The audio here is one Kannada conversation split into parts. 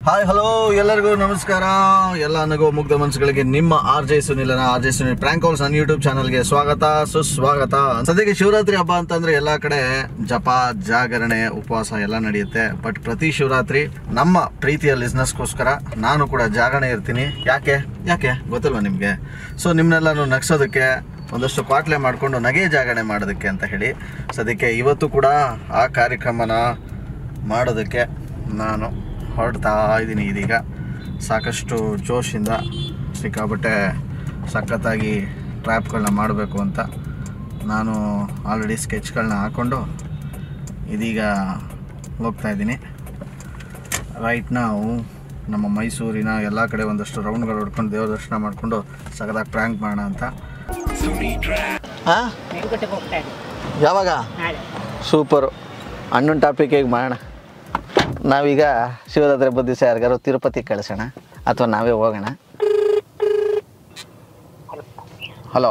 ಹಾಯ್ ಹಲೋ ಎಲ್ಲರಿಗೂ ನಮಸ್ಕಾರ ಎಲ್ಲ ನಗೋ ಮುಗ್ಧ ಮನಸ್ಸುಗಳಿಗೆ ನಿಮ್ಮ ಆರ್ ಜೆ ಸುನಿಲನ R J Sunil prank calls ನನ್ನ ಯೂಟ್ಯೂಬ್ ಚಾನಲ್ಗೆ ಸ್ವಾಗತ ಸುಸ್ವಾಗತ ಸದ್ಯಕ್ಕೆ ಶಿವರಾತ್ರಿ ಹಬ್ಬ ಅಂತಂದ್ರೆ ಎಲ್ಲ ಕಡೆ ಜಪ ಜಾಗರಣೆ ಉಪವಾಸ ಎಲ್ಲ ನಡೆಯುತ್ತೆ ಬಟ್ ಪ್ರತಿ ಶಿವರಾತ್ರಿ ನಮ್ಮ ಪ್ರೀತಿಯ ಲಿಸ್ನೆಸ್ಗೋಸ್ಕರ ನಾನು ಕೂಡ ಜಾಗರಣೆ ಇರ್ತೀನಿ ಯಾಕೆ ಯಾಕೆ ಗೊತ್ತಲ್ವಾ ನಿಮಗೆ ಸೊ ನಿಮ್ಮನ್ನೆಲ್ಲನೂ ನಗ್ಸೋದಕ್ಕೆ ಒಂದಷ್ಟು ಕ್ವಾಟ್ಲೆ ಮಾಡಿಕೊಂಡು ನಗೆ ಜಾಗರಣೆ ಮಾಡೋದಕ್ಕೆ ಅಂತ ಹೇಳಿ ಸದ್ಯಕ್ಕೆ ಇವತ್ತು ಕೂಡ ಆ ಕಾರ್ಯಕ್ರಮನ ಮಾಡೋದಕ್ಕೆ ನಾನು ಹೊರಡ್ತಾ ಇದ್ದೀನಿ ಇದೀಗ ಸಾಕಷ್ಟು ಜೋಶಿಂದ ಸಿಕ್ಕಾಪಟ್ಟೆ ಸಖತ್ತಾಗಿ ಟ್ರ್ಯಾಪ್ಗಳನ್ನ ಮಾಡಬೇಕು ಅಂತ ನಾನು ಆಲ್ರೆಡಿ ಸ್ಕೆಚ್ಗಳನ್ನ ಹಾಕ್ಕೊಂಡು ಇದೀಗ ಹೋಗ್ತಾ ಇದ್ದೀನಿ ರೈಟ್ ನಾವು ನಮ್ಮ ಮೈಸೂರಿನ ಎಲ್ಲ ಕಡೆ ಒಂದಷ್ಟು ರೌಂಡ್ಗಳು ಹೊಡ್ಕೊಂಡು ದೇವ್ರ ದರ್ಶನ ಮಾಡಿಕೊಂಡು ಸಖತ್ತಾಗಿ ಪ್ರ್ಯಾಂಕ್ ಮಾಡೋಣ ಅಂತ ಹಾಂ ಮೇಲ್ಕೋಟೆಗೆ ಹೋಗ್ತಾ ಇದ್ದೀನಿ ಯಾವಾಗ ನಾಳೆ ಸೂಪರು ಅಣ್ಣನ ಟಾಪಿಕಿಗೆ ಮಾಡೋಣ ನಾವೀಗ ಶಿವರಾತ್ರಿ ಹಬ್ಬದ ದಿವಸ ಯಾರಿಗಾರು ತಿರುಪತಿ ಕಳಿಸೋಣ ಅಥವಾ ನಾವೇ ಹೋಗೋಣ ಹಲೋ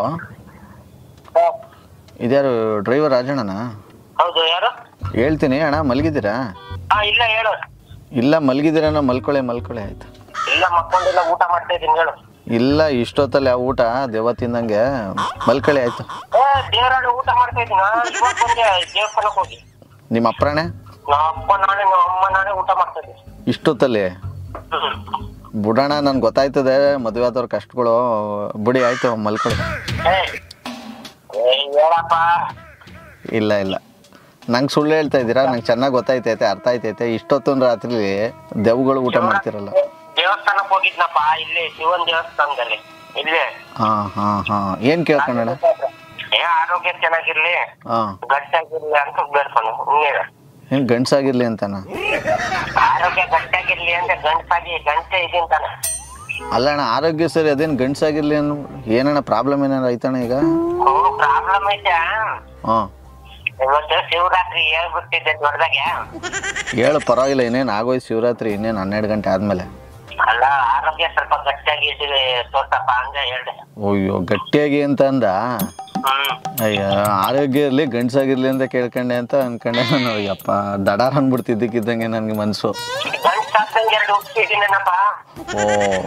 ಇದ್ಯಾರು ಡ್ರೈವರ್ ರಾಜಣ್ಣನಾ ಹೌದು ಯಾರು ಹೇಳ್ತೀನಿ ಅಣ್ಣ ಮಲಗಿದ್ದೀರಾ ಹಾ ಇಲ್ಲ ಹೇಳು ಇಲ್ಲ ಮಲಗಿದ್ದೀರಾ ಮಲ್ಕೊಳ್ಳೆ ಮಲ್ಕೊಳ್ಳೆ ಆಯ್ತು ಇಲ್ಲ ಮಕ್ಕೊಂಡಿಲ್ಲ ಊಟ ಮಾಡ್ತಾ ಇದ್ದೀನಿ ಹೇಳು ಇಲ್ಲ ಇಷ್ಟೊತ್ತಲ್ಲಿ ಆ ಊಟ ದೆವ್ವ ತಿಂದಂಗೆ ಮಲ್ಕೊಳ್ಳೆ ಆಯ್ತು ಏ ದೇವರಾಡು ಊಟ ಮಾಡ್ತಾ ಇದ್ದೀನಿ ಇವಾಗ ಬಂದೆ ದೇವಸ್ಥಾನಕ್ಕೆ ಹೋಗಿ ನಿಮ್ಮ ಅಪ್ರಾಣೆ ನಮ್ಮ ಅಪ್ಪ ನಾಳೆ ನಮ್ಮ ಅಮ್ಮ ನಾಳೆ ಊಟ ಮಾಡ್ತಾ ಇದ್ದೀನಿ ಇಷ್ಟೊತ್ತಲ್ಲಿ ಹ್ಮ್. ಬುಡಣ ನನ್ಗೆ ಗೊತ್ತಾಯ್ತದೆ ಮದುವೆ ಆದವ್ರ ಕಷ್ಟಗಳು ಬುಡಿ ಆಯ್ತು ಮಲ್ಕೊಳ್ಳಿ ಏ ಏ, ಹೇಳಪ್ಪ ಇಲ್ಲ ಇಲ್ಲ ನಂಗೆ ಸುಳ್ಳು ಹೇಳ್ತಾ ಇದ್ದೀರಾ ನಂಗೆ ಚೆನ್ನಾಗಿ ಗೊತ್ತಾಯ್ತೈತೆ ಅರ್ಥ ಆಯ್ತೈತೆ ಇಷ್ಟೊತ್ತೊಂದು ರಾತ್ರಿ ದೆವ್ಗಳು ಊಟ ಮಾಡ್ತಿರಲ್ಲ ದೇವಸ್ಥಾನಕ್ಕೆ ಹೋಗಿದ್ನಪ್ಪ ಇಲ್ಲಿ ಶಿವನ್ ದೇವಸ್ಥಾನದಲ್ಲಿ ಇಲ್ಲೇ ಹಾಂ ಹಾಂ ಹಾಂ ಏನು ಕೇಳ್ಕೊಂಡಣ ಏ ಆರೋಗ್ಯ ಚೆನ್ನಾಗಿರ್ಲಿ ಹಾಂ ಗಟ್ಟಿಯಾಗಿರ್ಲಿ ಅಂತ ಬೇಡ್ಕೊಂಡು ಹಿಂಗೆ ಏನು ಗಂಡ್ಸಾಗಿರ್ಲಿ ಅಂತನ ಆರೋಗ್ಯ ಗಟ್ಟಿಯಾಗಿರ್ಲಿ ಅಂತ ಗಂಟಸಾಗಿ ಗಂಟೆ ಇದೀಂತಾನೆ ಅಲ್ಲ ಅಣ್ಣ ಆರೋಗ್ಯ ಸರಿ ಅದೇನು ಗಂಡ್ಸಾಗಿರ್ಲಿ ಅನ್ನು ಏನಣ್ಣ ಪ್ರಾಬ್ಲಮ್ ಏನಾರು ಐತಣ್ಣ ಈಗ ಅವನು ಪ್ರಾಬ್ಲಮ್ ಐತೆ ಹಾಂ ಇವತ್ತು ಶಿವರಾತ್ರಿ ಹೇಳ್ಬಿಟ್ಟಿದ್ದೆ ದೊಡ್ಡದಾಗೆ ಹೇಳು ಪರವಾಗಿಲ್ಲ ಇನ್ನೇನು ಆಗೋಯ್ತು ಶಿವರಾತ್ರಿ ಇನ್ನೇನು ಹನ್ನೆರಡು ಗಂಟೆ ಆದಮೇಲೆ ಅಲ್ಲ ಆರೋಗ್ಯ ಸ್ವಲ್ಪ ಗಟ್ಟಿಯಾಗಿ ಇದ್ದೀವಿ ತೋರ್ಸಪ್ಪ ಹಂಗ ಹೇಳ್ದೆ ಅಯ್ಯೋ ಗಟ್ಟಿಯಾಗಿ ಅಂತ ಅಂದ ಹ್ಮ್ ಅಯ್ಯ ಆರೋಗ್ಯ ಇರಲಿ ಗಂಡ್ಸಾಗಿರ್ಲಿ ಅಂತ ಕೇಳ್ಕೊಂಡೆ ಅಂತ ಅನ್ಕೊಂಡೆ ನಾನು ಅಯ್ಯಪ್ಪ ದಡಾರ್ ಅಂದ್ಬಿಡ್ತಿದ್ದಕ್ಕಿದ್ದಂಗೆ ನನಗೆ ಮನಸ್ಸು ಗಂಟ್ ಸಾಕ್ದಂಗೆ ಎರಡು ಹುಟ್ಟಿದ್ದೀನಪ್ಪ ಓ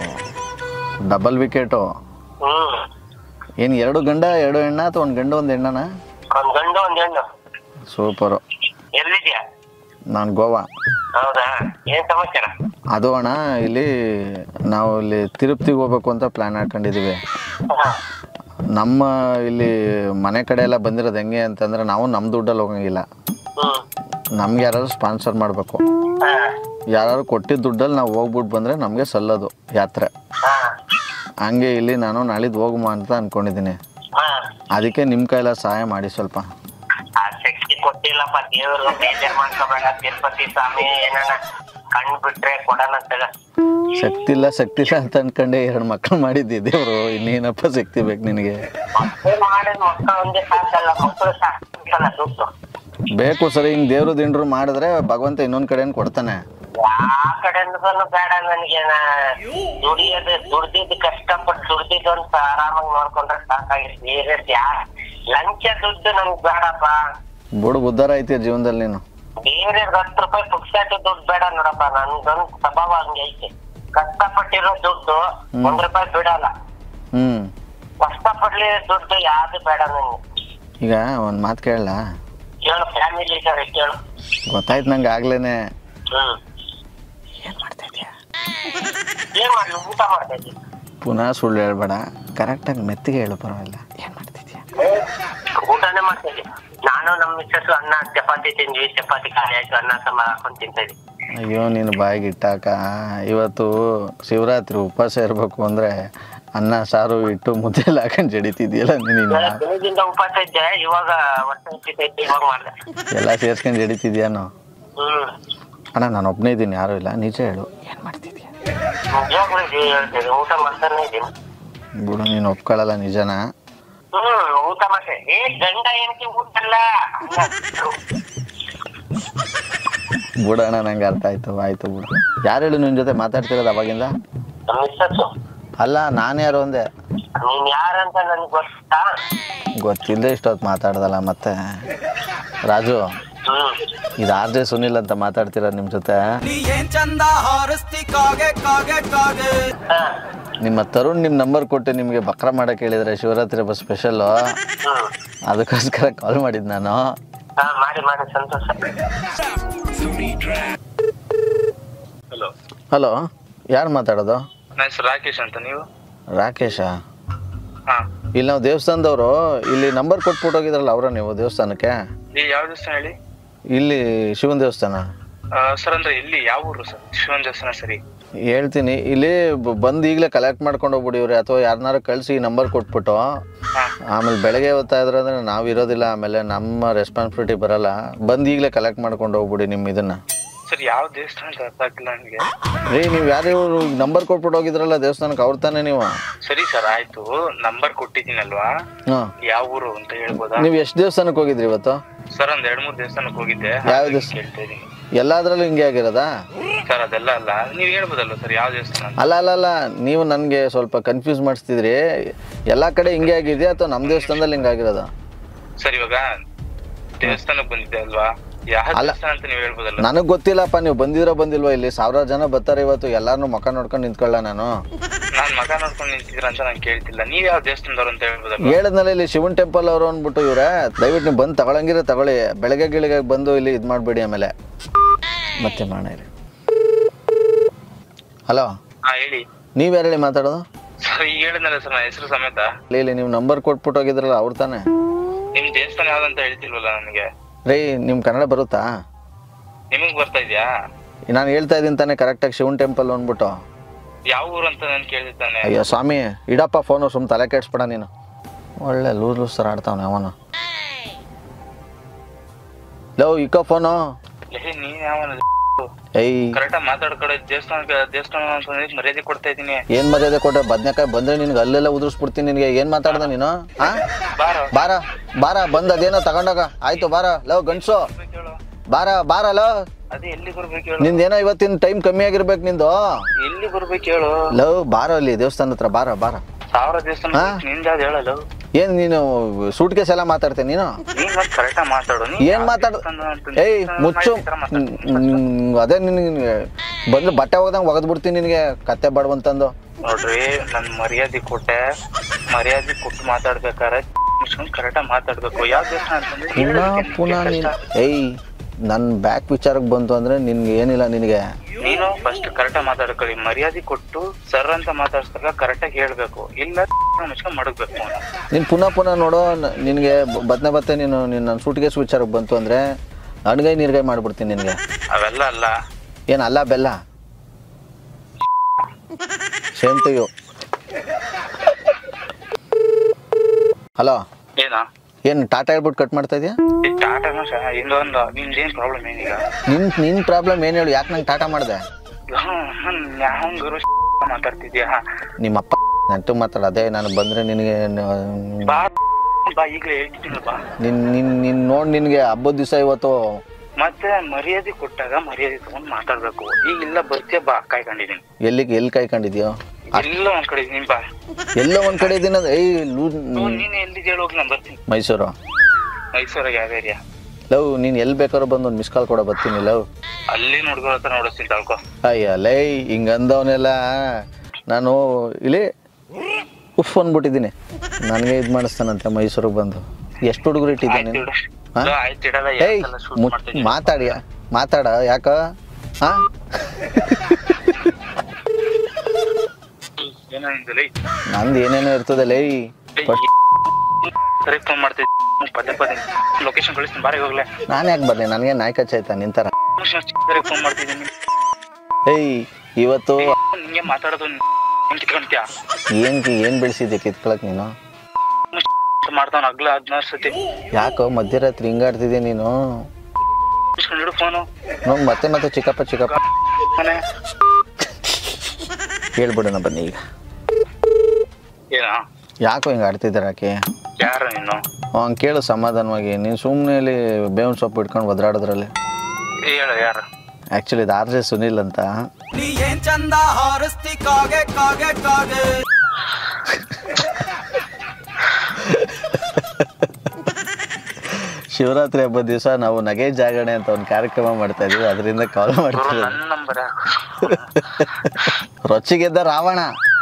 ಡಬಲ್ ವಿಕೆಟು ಹ್ಮ್ ಏನು ಎರಡು ಗಂಡ ಎರಡು ಹೆಣ್ಣ ಅಥವಾ ಒಂದು ಗಂಡು ಒಂದು ಹೆಣ್ಣನ ಒಂದ್ ಗಂಡು ಒಂದ್ ಹೆಣ್ಣು ಸೂಪರು ಎಲ್ಲಿದ್ಯಾ ನಾನು ಗೋವಾ ಹೌದಾ ಏನ್ ಸಮಾಚಾರ ಅದು ಅಣ್ಣ ಇಲ್ಲಿ ನಾವು ಇಲ್ಲಿ ತಿರುಪತಿಗೆ ಹೋಗ್ಬೇಕು ಅಂತ ಪ್ಲ್ಯಾನ್ ಹಾಕೊಂಡಿದ್ದೀವಿ ಹಾ. ನಮ್ಮ ಇಲ್ಲಿ ಮನೆ ಕಡೆ ಎಲ್ಲ ಬಂದಿರೋದು ಹೆಂಗೆ ಅಂತಂದ್ರೆ ನಾವು ನಮ್ಮ ದುಡ್ಡಲ್ಲಿ ಹೋಗಂಗಿಲ್ಲ ಹ್ಮ್ ನಮ್ಗೆ ಯಾರಾದ್ರು ಸ್ಪಾನ್ಸರ್ ಮಾಡಬೇಕು ಹಾ. ಯಾರು ಕೊಟ್ಟಿದ್ದ ದುಡ್ಡಲ್ಲಿ ನಾವು ಹೋಗ್ಬಿಟ್ಟು ಬಂದರೆ ನಮಗೆ ಸಲ್ಲೋದು ಯಾತ್ರೆ ಹಾ. ಹಂಗೆ ಇಲ್ಲಿ ನಾನು ನಾಳಿದ್ದು ಹೋಗುಮ ಅಂತ ಅಂದ್ಕೊಂಡಿದ್ದೀನಿ ಹಾ. ಅದಕ್ಕೆ ನಿಮ್ಮ ಕೈಲ ಸಹಾಯ ಮಾಡಿ ಸ್ವಲ್ಪ ಆ ಶಕ್ತಿ ಕೊಟ್ಟಿಲ್ಲಪ್ಪ ದೇವ್ರು ಬೇಜಾರ್ ಮಾಡ್ಕೋಬೇಡ ತಿರುಪತಿ ಸ್ವಾಮಿ ಏನಾನ ಕಣ್ ಬಿಟ್ರೆ ಕೊಡೋಣ ತಗ ಶಕ್ತಿ ಇಲ್ಲ ಶಕ್ತಿ ಇಲ್ಲ ಅಂತ ಅನ್ಕೊಂಡೆ ಎರಡು ಮಕ್ಕಳು ಮಾಡಿದ್ದೆ ದೇವರು ಇನ್ನೇನಪ್ಪ ಶಕ್ತಿ ಬೇಕು ನಿನಗೆ ಮಕ್ಕಳು ಮಾಡಿದ್ ಮಕ್ಕಳು ಒಂದೇ ಸಾಕಲ್ಲ ಮಕ್ಕಳು ಸಾಕಲ್ಲ ದುಡ್ಡು ಬೇಕು ಸರಿ ಹಿಂಗೆ ದೇವ್ರು ದಿಂಡ್ರು ಮಾಡಿದ್ರೆ ಭಗವಂತ ಇನ್ನೊಂದು ಕಡೆಯನ್ನು ಕೊಡ್ತಾನೆ ಯಾವ ಕಡೆಯಿಂದನೂ ಬೇಡ ನನಗೆ ನಾ ದುಡಿಯೋದು ದುಡ್ದಿದ್ದು ಕಷ್ಟಪಟ್ಟು ದುಡ್ದಿದ್ದು ಅಂತ ಆರಾಮಾಗಿ ನೋಡ್ಕೊಂಡ್ರೆ ಸಾಕಾಗಿದೆ ಬೇರೆ ಯಾ ಲಂಚ ದುಡ್ಡು ನನ್ಗೆ ಬೇಡಪ್ಪ ಬುಡು ಉದ್ಧಾರ ಐತಿ ಜೀವನದಲ್ಲಿ ನೀನು ಬೇರೆ ಹತ್ತು ರೂಪಾಯಿ ಪುಕ್ಸಾಟ ದುಡ್ಡು ಬೇಡ ನೋಡಪ್ಪ ನನ್ದೊಂದು ಸ್ವಭಾವ ಹಂಗೆ ಐತೆ ಕಷ್ಟಪಟ್ಟಿರೋ ದುಡ್ಡು ಒಂದ್ ರೂಪಾಯಿ ಬಿಡಲ್ಲ ಹ್ಞೂ ಕಷ್ಟಪಡ್ಲಿ ದುಡ್ಡು ಯಾವ್ದು ಬೇಡ ನನ್ಗೆ ಈಗ ಒಂದು ಮಾತು ಕೇಳಲ್ಲ ಕೇಳು ಫ್ಯಾಮಿಲಿ ಇದ್ದಾರೆ ಕೇಳು ಗೊತ್ತಾಯ್ತು ನಂಗೆ ಆಗ್ಲೇನೆ ಹ್ಮ್ ಏನ್ ಮಾಡ್ಲಿ ಊಟ ಮಾಡ್ತಾ ಇದ್ದೀನಿ ಪುನಃ ಸುಳ್ಳು ಹೇಳ್ಬೇಡ ಕರೆಕ್ಟಾಗಿ ಮೆತ್ತಿಗೆ ಹೇಳು ಪರವಾಗಿಲ್ಲ ಏನು ಮಾಡ್ತಿದ್ಯಾ ಊಟನೇ ಮಾಡ್ತಾ ಇದ್ದೀನಿ ನಾನು ನಮ್ಮ ಮಿಸ್ಸಸ್ ಅನ್ನ ಚಪಾತಿ ತಿಂದ್ವಿ ಚಪಾತಿ ಖಾಲಿ ಆಯ್ತು ಅನ್ನ ಸಾಂಬಾರ್ ಹಾಕೊಂಡ್ ತಿಂತಾ ಇದ್ದೀನಿ ಅಯ್ಯೋ ನೀನು ಬಾಯಿಗೆ ಇಟ್ಟಾಕ ಇವತ್ತು ಶಿವರಾತ್ರಿ ಉಪವಾಸ ಇರಬೇಕು ಅಂದರೆ ಅನ್ನ ಸಾರು ಇಟ್ಟು ಮುದ್ದೆಲ್ಲ ಹಾಕೊಂಡು ಜಡಿತಿದ್ಯಲ್ಲ ನೀನು ಬೆಳಗ್ಗಿಂದ ಉಪವಾಸ ಇದ್ದೆ ಇವಾಗ ಹೊಟ್ಟೆ ಹಸಿತೈತೆ ಇವಾಗ ಮಾಡ್ದೆ ಎಲ್ಲ ಸೇರ್ಸ್ಕೊಂಡು ಜಡಿತಿದ್ಯಾನು ಹ್ಮ್ ಅಣ್ಣ ನಾನು ಒಬ್ಬನೇ ಇದ್ದೀನಿ ಯಾರೂ ಇಲ್ಲ ನಿಜ ಹೇಳು ಏನು ಮಾಡ್ತಿದ್ಯಾ ನಿಜವಾಗ್ಲೂ ಇದು ಹೇಳ್ತೀನಿ ಊಟ ಮಾಡ್ತಾನೆ ಇದ್ದೀನಿ ಬಿಡು ನೀನು ಒಪ್ಕೊಳ್ಳಲ್ಲ ನಿಜನಾ ಹ್ಮ್ ಊಟ ಮಾಡ್ತೆ ಏ ಗಂಡ ಹೆಂಡತಿ ಊಟ ಅಲ್ಲ ಬಿಡೋಣ ನಂಗೆ ಅರ್ಥ ಆಯ್ತು ಆಯ್ತು ಬಿಡು ಯಾರು ಹೇಳು ನಿನ್ನ ಜೊತೆ ಮಾತಾಡ್ತಿರೋದು ಅವಾಗಿಂದ ನಮ್ಮ ಮಿಸ್ಸಸ್ ಅಲ್ಲ ನಾನು ಯಾರು ಅಂದೆ ನೀನ್ ಯಾರಂತ ನನ್ಗೆ ಗೊತ್ತಾ ಗೊತ್ತಿಲ್ಲದೆ ಇಷ್ಟೊತ್ತು ಮಾತಾಡ್ದಲ್ಲ ಮತ್ತೆ ರಾಜು ಹ್ಮ್ ಇದು ಆರ್ ಜೆ ಸುನಿಲ್ ಅಂತ ಮಾತಾಡ್ತೀರಾ ನಿಮ್ಮ ಜೊತೆ ನೀ ಏನ್ ಚಂದ ಹಾರಿಸ್ತಿ ಕಾಗೆ ಕಾಗೆ ಕಾಗೆ ಹಾ ನಿಮ್ಮ ತರುಣ್ ನಿಮ್ಮ ನಂಬರ್ ಕೊಟ್ಟು ನಿಮಗೆ ಬಕ್ರ ಮಾಡಕ್ಕೆ ಹೇಳಿದ್ರೆ ಶಿವರಾತ್ರಿ ಹಬ್ಬ ಸ್ಪೆಷಲ್ಲು ಹ್ಮ್ ಅದಕ್ಕೋಸ್ಕರ ಕಾಲ್ ಮಾಡಿದ್ದು ನಾನು ಹಾ ಮಾಡಿ ಮಾಡಿ ಸಂತೋಷ ಹಲೋ ಹಲೋ ಯಾರು ಮಾತಾಡೋದು ನನ್ನ ಹೆಸರು ರಾಕೇಶ್ ಅಂತ ನೀವು ರಾಕೇಶ ಹಾ ಇಲ್ಲಿ ನಾವು ದೇವಸ್ಥಾನದವರು ಇಲ್ಲಿ ನಂಬರ್ ಕೊಟ್ಬಿಟ್ಟು ಹೋಗಿದ್ರಲ್ಲ ಅವರ ನೀವು ದೇವಸ್ಥಾನಕ್ಕೆ ಈ ಯಾವ ದೇವಸ್ಥಾನ ಹೇಳಿ ಇಲ್ಲಿ ಶಿವನ ದೇವಸ್ಥಾನ ಸರ್ ಅಂದ್ರೆ ಇಲ್ಲಿ ಯಾವ ಊರು ಸರ್ ಶಿವನ್ ದೇವಸ್ಥಾನ ಸರಿ ಹೇಳ್ತೀನಿ ಇಲ್ಲಿ ಬ- ಬಂದು ಈಗಲೇ ಕಲೆಕ್ಟ್ ಮಾಡ್ಕೊಂಡು ಹೋಗ್ಬಿಡಿವ್ರಿ ಅಥವಾ ಯಾರನ್ನಾರು ಕಳಿಸಿ ನಂಬರ್ ಕೊಟ್ಬಿಟ್ಟು ಹಾ ಆಮೇಲೆ ಬೆಳಗ್ಗೆ ಹೊತ್ತಾ ಇದ್ರೆ ಅಂದರೆ ನಾವು ಇರೋದಿಲ್ಲ ಆಮೇಲೆ ನಮ್ಮ ರೆಸ್ಪಾನ್ಸಿಬಿಲಿಟಿ ಬರಲ್ಲ ಬಂದು ಈಗಲೇ ಕಲೆಕ್ಟ್ ಮಾಡ್ಕೊಂಡು ಹೋಗ್ಬಿಡಿ ನಿಮ್ಮ ಇದನ್ನ ಸರ್ ಯಾವ ದೇವಸ್ಥಾನ ಅಂತ ಅರ್ಥ ಆಗ್ತಿಲ್ಲ ನನಗೆ ರೀ ನೀವು ಯಾರು ನಂಬರ್ ಕೊಟ್ಬಿಟ್ಟು ಹೋಗಿದ್ರಲ್ಲ ದೇವಸ್ಥಾನಕ್ಕೆ ಅವ್ರ ತಾನೇ ನೀವು ಸರಿ ಸರ್ ಆಯ್ತು ನಂಬರ್ ಕೊಟ್ಟಿದ್ದೀನಲ್ವಾ ಹಾಂ ಯಾವ ಊರು ಅಂತ ಹೇಳ್ಬೋದಾ ನೀವು ಎಷ್ಟು ದೇವಸ್ಥಾನಕ್ಕೆ ಹೋಗಿದ್ರಿ ಇವತ್ತು ಸರ್ ಒಂದ್ ಎರಡ್ ಮೂರ್ ದೇವಸ್ಥಾನಕ್ಕೆ ಹೋಗಿದ್ದೆ ಯಾವ ಹಾಗಾಗಿ ದೇವಸ್ಥಾನ? ಕೇಳ್ತಾ ಇದೀನಿ ಎಲ್ಲಾದ್ರಲ್ಲೂ ಹಿಂಗೆ ಆಗಿರೋದಾ ಸರ್ ಅದೆಲ್ಲ ಅಲ್ಲ ನೀವ್ ಹೇಳ್ಬೋದಲ್ವ ಸರ್ ಯಾವ ದೇವಸ್ಥಾನ ಅಂತ ಅಲ್ಲ ಅಲ್ಲ ಅಲ್ಲ ನೀವು ನನಗೆ ಸ್ವಲ್ಪ ಕನ್ಫ್ಯೂಸ್ ಮಾಡಿಸ್ತಿದ್ರಿ ಎಲ್ಲ ಕಡೆ ಹಿಂಗೆ ಆಗಿದೆಯಾ ಅಥವಾ ನಮ್ಮ ದೇವಸ್ಥಾನದಲ್ಲಿ ಹಿಂಗೆ ಆಗಿರೋದು ಸರ್ ಇವಾಗ ದೇವಸ್ಥಾನಕ್ಕೆ ಬಂದಿದ್ದೆ ಅಲ್ವಾ ಯಾವ ಅಲ್ಲ. ದೇವಸ್ಥಾನ ಅಂತ ನೀವ್ ಹೇಳ್ಬೋದಲ್ಲ ನನಗೆ ಗೊತ್ತಿಲ್ಲಪ್ಪ ನೀವು ಬಂದಿರೋ ಬಂದಿಲ್ವಾ ಇಲ್ಲಿ ಸಾವಿರಾರು ಜನ ಬರ್ತಾರೆ ಇವತ್ತು ಎಲ್ಲಾರನ್ನೂ ಮುಖ ನೋಡ್ಕೊಂಡು ನಿಂತ್ಕೊಳ್ಳ ನಾನು ನಾನ್ ಮಗ ನೋಡ್ಕೊಂಡು ನಿಂತಿದ್ರ ಅಂತ ನಾನು ಕೇಳ್ತಿಲ್ಲ ನೀವ್ ಯಾವ ದೇವಸ್ಥಾನದವ್ರು ಅಂತ ಹೇಳ್ಬೋದಲ್ವಾ ಹೇಳಿದ್ನಲ್ಲ ಇಲ್ಲಿ ಶಿವನ್ ಟೆಂಪಲ್ ಅವರು ಅಂದ್ಬಿಟ್ಟು ಇವ್ರೆ ದಯವಿಟ್ಟು ನೀವು ಬಂದು ತಗೊಳಂಗಿರ ತಗೊಳ್ಳಿ ಬೆಳಗ್ಗೆ ಗಿಳಿಗೆ ಬಂದು ಇಲ್ಲಿ ಇದು ಮಾಡಬೇಡಿ ಆಮೇಲೆ ಮತ್ತೆ ಮಾಡೋಣ ಇರಿ ಹಲೋ ಹಾ ಹೇಳಿ ನೀವು ಯಾರು ಹೇಳಿ ಮಾತಾಡೋದು ಸರ್ ಈಗ ಹೇಳಿದ್ನಲ್ಲ ಸರ್ ನನ್ನ ಹೆಸರು ಸಮೇತ ಇಲ್ಲಿ ಇಲ್ಲಿ ನೀವು ನಂಬರ್ ಕೊಟ್ಬಿಟ್ಟು ಹೋಗಿದ್ರಲ್ಲ ಅವ್ರು ತಾನೇ ನಿಮ್ ದೇವಸ್ಥಾನ ಯಾವ್ದಂತ ಹೇಳ್ತಿಲ್ವಲ್ಲ ನನಗೆ ರೀ ನಿಮ್ಮ ಕನ್ನಡ ಬರುತ್ತಾ ನಿಮಗ್ ಬರ್ತಾ ಇದ್ಯಾ ನಾನು ಹೇಳ್ತಾ ಇದ್ದೀನಿ ತಾನೇ ಕರೆಕ್ಟಾಗಿ ಶಿವನ್ ಟೆಂಪಲ್ ಅಂದ್ಬಿಟ್ಟು ಯಾವ ಊರು ಅಂತ ನಾನು ಕೇಳ್ತಿದ್ದಾನೆ ಅಯ್ಯೋ ಸ್ವಾಮಿ ಇಡಪ್ಪ ಫೋನು ಸುಮ್ ತಲೆ ಕೆಡ್ಸ್ಬೇಡ ನೀನು ಒಳ್ಳೆ ಲೂಸ್ ಲೂಸ್ ಥರ ಆಡ್ತಾವನೆ ಅವನು ಲವ್ ಇಕ್ಕೋ ಫೋನು ಲೇ ನೀನ್ ಯಾವ ಏಯ್ ಕರೆಕ್ಟಾಗಿ ಮಾತಾಡ್ಕೊಡ ದೇವಸ್ಥಾನ ದೇವಸ್ಥಾನ ಅಂತಂದ್ರೆ ಮರ್ಯಾದೆ ಕೊಡ್ತಾ ಇದೀನಿ ಏನ್ ಮರ್ಯಾದೆ ಕೊಟ್ಟೆ ಬದ್ನೆಕಾಯಿ ಬಂದ್ರೆ ನಿನ್ಗೆ ಅಲ್ಲೆಲ್ಲ ಉದುರಿಸ್ಬಿಡ್ತೀನಿ ನಿನಗೆ ಏನ್ ಮಾತಾಡ್ದೆ ನೀನು ಹಾ ಬಾರೋ ಬಾರ ಬಾರ ಬಂದ್ ಅದೇನೋ ತಗೊಂಡೋಗ ಆಯ್ತು ಬಾರ ಲವ್ ಗಂಡ್ಸು ಬರ್ಬೇಕು ಹೇಳು ಬಾರ ಬಾರ ಲವ್ ಅದೇ ಎಲ್ಲಿ ಬರ್ಬೇಕು ಹೇಳು ನಿಂದೇನೋ ಇವತ್ತಿನ ಟೈಮ್ ಕಮ್ಮಿ ಆಗಿರ್ಬೇಕು ನಿಂದು ಎಲ್ಲಿ ಬರ್ಬೇಕು ಹೇಳು ಲವ್ ಬಾರ ಅಲ್ಲಿ ದೇವಸ್ಥಾನ ಹತ್ರ ಬಾರ ಬಾರ ಸಾವಿರ ದೇವಸ್ಥಾನ ಹಾ? ನಿಂದ ಯಾವ್ದು ಹೇಳಲ್ಲ ಏನ್ ನೀನು ಸೂಟ್ ಕೇಸ್ ಎಲ್ಲ ಮಾತಾಡ್ತೇನೆ ನೀನು ನೀನ್ ಮತ್ತೆ ಕರೆಕ್ಟಾಗಿ ಮಾತಾಡು ನೀನ್ ಏನ್ ಯಾವ ಮಾತಾಡ ದೇವಸ್ಥಾನ ಅಂತ ಏಯ್ ದೇವಸ್ಥಾನ ಮುಚ್ಚು ಮಾಹಿತಿ ತರ ಮಾತಾಡು. ಹ್ಮ್, ಅದೇ ನಿನಗೆ ಬಂದು ಬಟ್ಟೆ ಒಗದಂಗೆ ಒಗದ್ ಬಿಡ್ತೀನಿ ನಿನಗೆ ಕತ್ತೆ ಬಡವಂತಂದು ನೋಡ್ರಿ ನನ್ ಮರ್ಯಾದೆ ಕೊಟ್ಟೆ ಮರ್ಯಾದೆ ಕೊಟ್ಟು ಮಾತಾಡ್ಬೇಕಾರೆ ಮುಚ್ಕೊಂಡ್ ಕರೆಕ್ಟಾಗಿ ಮಾತಾಡ್ಬೇಕು ಯಾವ ದೇವಸ್ಥಾನ ಅಂತಂದ್ರೆ ಪುನಃ ಹೇಳ್ಬೇಕು ಪುನಃ ನಿನ್ಗೆ ನೀನು ಕಷ್ಟ. ಏಯ್ ನನ್ನ ಬ್ಯಾಕ್ ವಿಚಾರಕ್ಕೆ ಬಂತು ಅಂದ್ರೆ ನಿನ್ಗೆ ಏನಿಲ್ಲ ನಿನಗೆ ನೀನು ಫಸ್ಟ್ ಕರೆಕ್ಟಾಗಿ ಮಾತಾಡ್ಕೊಳ್ಳಿ ಮರ್ಯಾದೆ ಕೊಟ್ಟು ಸರ್ ಅಂತ ಮಾತಾಡ್ಸ್ದಾಗ ಕರೆಕ್ಟಾಗಿ ಹೇಳ್ಬೇಕು ಇಲ್ಲ ಮುಚ್ಕೊಂಡ್ ಮಡಗ್ಬೇಕು ಅವ್ನ. ನೀನು ಪುನಃ ಪುನಃ ನೋಡೋ ನ- ನಿನಗೆ ಬತ್ನೆ ಬತ್ತೆ ನೀನು ನಿನ್ನ ನನ್ನ ಸೂಟ್ಗೇಸ್ ವಿಚಾರಕ್ಕೆ ಬಂತು ಅಂದರೆ ಅಣ್ಗೈ ನೀರ್ಗೈ ಮಾಡ್ಬಿಡ್ತೀನಿ ನಿನಗೆ ಅವೆಲ್ಲ ಅಲ್ಲ ಏನು ಅಲ್ಲ ಬೆಲ್ಲ ಸೇಮ್ ಟು ಯು ಹಲೋ ಏನಾ ಏನು ಟಾಟಾ ಹೇಳ್ಬಿಟ್ಟು ಕಟ್ ಮಾಡ್ತಾ ಇದೆಯಾ ಈ ಟಾಟಾನು ಸಹ ಇನ್ನೊಂದು ನಿಮ್ದೇನ್ ಪ್ರಾಬ್ಲಮ್ ಏನೀಗ ನಿನ್ ನಿನ್ನ ಪ್ರಾಬ್ಲಮ್ ಏನು ಹೇಳು ಯಾಕೆ ನಂಗೆ ಟಾಟಾ ಮಾಡಿದೆ ಯಾವ ಗುರು ಮಾತಾಡ್ತಿದ್ಯಾ ನಿಮ್ಮಪ್ಪ ನೆಟ್ಟು ಮಾತಾಡ ಅದೇ ನಾನು ಬಂದರೆ ನಿನಗೆ ಬಾ ಬಾ ಈಗಲೇ ಹೇಳ್ತಿದ್ದೀನಿ ಬಾ ನಿನ್ ನಿನ್ ನಿನ್ ನೋಡಿ ನಿನಗೆ ಹಬ್ಬದ ದಿವಸ ಇವತ್ತು ಮತ್ತೆ ಮರ್ಯಾದೆ ಕೊಟ್ಟಾಗ ಮರ್ಯಾದೆ ತಗೊಂಡ್ ಮಾತಾಡ್ಬೇಕು ಈಗ ಇಲ್ಲ ಬರ್ತೀಯ ಬಾ ಕಾಯ್ಕೊಂಡಿದೀನಿ ಎಲ್ಲಿಗೆ ಎಲ್ಲಿ ಕಾಯ್ಕೊಂಡಿದ್ಯೋ ಎಲ್ಲ ಒಂದ್ ಕಡೆ ಇದೀನಿ ಬಾ ಎಲ್ಲೋ ಒಂದು ಕಡೆ ಇದೀನಿ ಏಯ್ ಲೂ ನೀನ್ ಎಲ್ಲಿಗೆ ಹೇಳಿ ಹೋಗಿ ನಾನು ಬರ್ತೀನಿ ಮೈಸೂರು ಮೈಸೂರಾಗ ಯಾವ ಏರಿಯಾ ಲವ್ ನೀನು ಎಲ್ಲಿ ಬೇಕಾದ್ರೂ ಬಂದು ಒಂದು ಮಿಸ್ ಕಾಲ್ ಕೊಡ ಬರ್ತೀನಿ ಲವ್ ಅಲ್ಲಿ ನೋಡ್ಕೊಳ್ಳೋ ಹತ್ರ ನೋಡಿಸ್ತೀನಿ ತಾಳ್ಕೊ ಅಯ್ಯ ಲೈ ಹಿಂಗೆ ಅಂದವನೆಲ್ಲ ನಾನು ಇಲ್ಲಿ ಉಫ್ ಅಂದ್ಬಿಟ್ಟಿದ್ದೀನಿ ನನಗೆ ಇದು ಮಾಡಿಸ್ತಾನಂತೆ ಮೈಸೂರಿಗೆ ಬಂದು ಎಷ್ಟು ಹುಡುಗರು ಇಟ್ಟಿದ್ದೆ ಆಯ್ತು ನೀನು ಇಡು. ಹಾ? ಇದು ಆಯ್ತು ಇಡಲ್ಲ ಏಯ್ ಯಾಕೆಲ್ಲ ಶೂಟ್ ಮುಟ್- ಮಾಡ್ತಿದ್ದೀನಿ ಮಾತಾಡಿ ಮಾತಾಡ ಯಾಕ ಹಾ ಏನೋ ನಿಂದು ಲೈ ನಂದು ಏನೇನೋ ಇರ್ತದೆ ಲೈ ಬಟ್ ಸರಿ ಫೋನ್ ಮಾಡ್ತಿದ್ದೆ ಪದೇ ಪದೇ ಲೊಕೇಶನ್ ಕಳಿಸ್ತೀನಿ ಬಾರಿ ಹೋಗ್ಲೆ ನಾನು ಯಾಕೆ ಬರಲಿ ನನಗೆ ನಾಯಿ ಕಚ್ಚಾಯ್ತಾ ನಿಂತರ ಸರಿ ಫೋನ್ ಮಾಡ್ತಿದ್ದೀನಿ ಏಯ್ ಇವತ್ತು ನಿಂಗೆ ಮಾತಾಡೋದು ನೀನ್ ಕಿತ್ಕೊಂಡ್ತ್ಯಾ ಏನ್ ಏನು ಬೆಳೆಸಿದ್ದೆ ಕಿತ್ಕೊಳಕ್ ನೀನು ಮಾಡ್ತಾವ ಅಗ್ಲ ಹದಿನಾರು ಸತಿ ಯಾಕೋ ಮಧ್ಯರಾತ್ರಿ ಹಿಂಗಾಡ್ತಿದ್ದೆ ನೀನು ಇಸ್ಕೊಂಡಿಡು ಫೋನು ನೋಡ್ ಮತ್ತೆ ಮತ್ತೆ ಚಿಕ್ಕಪ್ಪ ಚಿಕ್ಕಪ್ಪ ಮನೆ ಹೇಳ್ಬಿಡೋಣ ಬನ್ನಿ ಈಗ ಏನಾ ಯಾಕೋ ಹಿಂಗೆ ಆಡ್ತಿದ್ದಾರೆ ಆಕೆ ಯಾರ ನೀನು ಅವ್ನು ಕೇಳು ಸಮಾಧಾನವಾಗಿ ನೀನು ಸುಮ್ಮನೆ ಇಲ್ಲಿ ಬೇವಿನ ಸೊಪ್ಪು ಇಟ್ಕೊಂಡು ಒದ್ರಾಡೋದ್ರಲ್ಲಿ ಹೇಳ ಯಾರ ಆ್ಯಕ್ಚುಲಿ ಇದು ಆರ್ ಜೆ ಸುನಿಲ್ ಅಂತ ನೀ ಏನ್ ಚಂದ ಹಾರಿಸ್ತಿ ಕಾಗೆ ಕಾಗೆ ಕಾಗೆ ಶಿವರಾತ್ರಿ ಹಬ್ಬದ ದಿವಸ ನಾವು ನಗೆ ಜಾಗರಣೆ ಅಂತ ಒಂದು ಕಾರ್ಯಕ್ರಮ ಮಾಡ್ತಾ ಇದೀವಿ ಅದರಿಂದ ಕಾಲ್ ಗುರು ಮಾಡ್ತೀವಿ ನನ್ನ ನಂಬರ್ ರೊಚ್ಚಿಗೆದ್ದ ರಾವಣ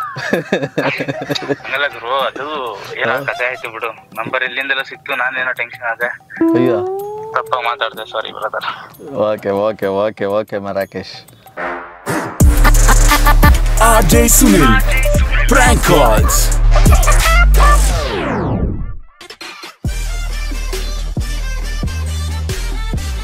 ಹಂಗಲ್ಲ ಗುರು ಅದು ಏನೋ ಕಥೆ ಆಯ್ತು ಬಿಡು ನಂಬರ್ ಎಲ್ಲಿಂದೆಲ್ಲ ಸಿಕ್ತು ನಾನೇನೋ ಟೆನ್ಷನ್ ಆದೆ ಅಯ್ಯೋ ತಪ್ಪಾಗಿ ಮಾತಾಡ್ದೆ sorry brother okay okay okay okay Marrakesh RJ Sunil. Prank calls.